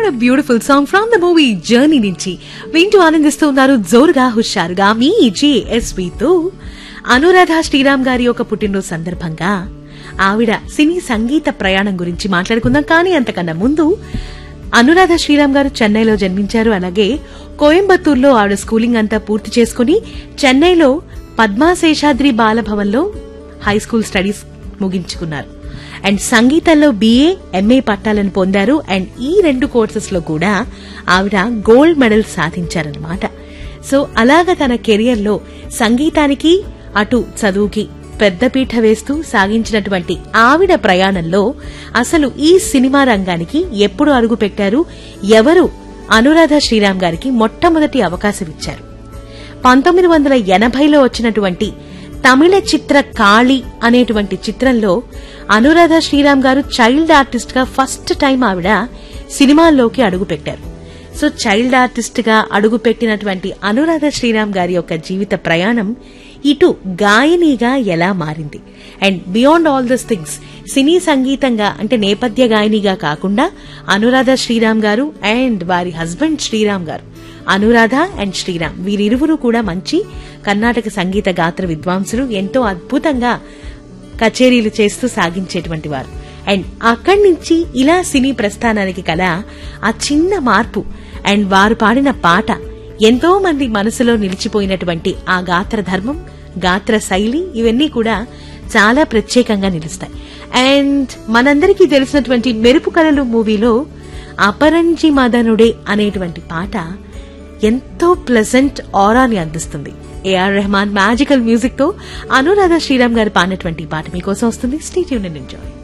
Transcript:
what beautiful song from the movie journey నుంచి వింటూ ఆనందిస్తూ ఉన్నారు జోరుగా హుషారుగా మీ తో అనురాధ శ్రీరామ్ గారి యొక్క పుట్టినరోజు సందర్భంగా ఆవిడ సినీ సంగీత ప్రయాణం గురించి మాట్లాడుకుందాం కానీ అంతకన్నా ముందు అనురాధ శ్రీరామ్ గారు చెన్నైలో జన్మించారు అలాగే కోయంబత్తూరులో ఆవిడ స్కూలింగ్ అంతా పూర్తి చేసుకుని చెన్నైలో పద్మాశేషాద్రి బాలభవన్లో హై స్కూల్ స్టడీస్ ముగించుకున్నారు అండ్ సంగీతంలో బీఏ ఎంఏ పట్టాలను పొందారు అండ్ ఈ రెండు కోర్సెస్ లో కూడా ఆవిడ గోల్డ్ మెడల్ సాధించారనమాట సో అలాగ తన కెరియర్ లో సంగీతానికి అటు చదువుకి పెద్దపీఠ వేస్తూ సాగించినటువంటి ఆవిడ ప్రయాణంలో అసలు ఈ సినిమా రంగానికి ఎప్పుడు అడుగు పెట్టారు ఎవరు అనురాధ శ్రీరామ్ గారికి మొట్టమొదటి అవకాశం ఇచ్చారు పంతొమ్మిది వందల ఎనభైలో వచ్చినటువంటి తమిళ చిత్ర కాళి అనేటువంటి చిత్రంలో అనురాధ శ్రీరామ్ గారు చైల్డ్ ఆర్టిస్ట్ గా ఫస్ట్ టైం ఆవిడ సినిమాల్లోకి అడుగుపెట్టారు సో చైల్డ్ ఆర్టిస్ట్ గా అడుగుపెట్టినటువంటి అనురాధ శ్రీరామ్ గారి యొక్క జీవిత ప్రయాణం ఇటు గాయనిగా ఎలా మారింది and beyond all this things సినీ సంగీతంగా అంటే నేపథ్య గాయనిగా కాకుండా అనురాధ శ్రీరామ్ గారు అండ్ వారి హస్బెండ్ శ్రీరామ్ గారు అనురాధ అండ్ శ్రీరామ్ వీరిరువురు కూడా మంచి కర్ణాటక సంగీత గాత్ర విద్వాంసులు ఎంతో అద్భుతంగా కచేరీలు చేస్తూ సాగించేటువంటి వారు అండ్ అక్కడి నుంచి ఇలా సినీ ప్రస్థానానికి కల ఆ చిన్న మార్పు అండ్ వారు పాడిన పాట ఎంతో మంది మనసులో నిలిచిపోయినటువంటి ఆ గాత్ర ధర్మం గాత్ర శైలి ఇవన్నీ కూడా చాలా ప్రత్యేకంగా నిలుస్తాయి అండ్ మనందరికీ తెలిసినటువంటి మెరుపు కళలు మూవీలో అపరంజి మదనుడే అనేటువంటి పాట ఎంతో ప్లెజెంట్ ఆరాని అందిస్తుంది ఏఆర్ రెహమాన్ మ్యాజికల్ మ్యూజిక్ తో అనురాధ శ్రీరామ్ గారు పాడినటువంటి పాట మీకోసం వస్తుంది స్టేట్యూన్ ఎంజాయ్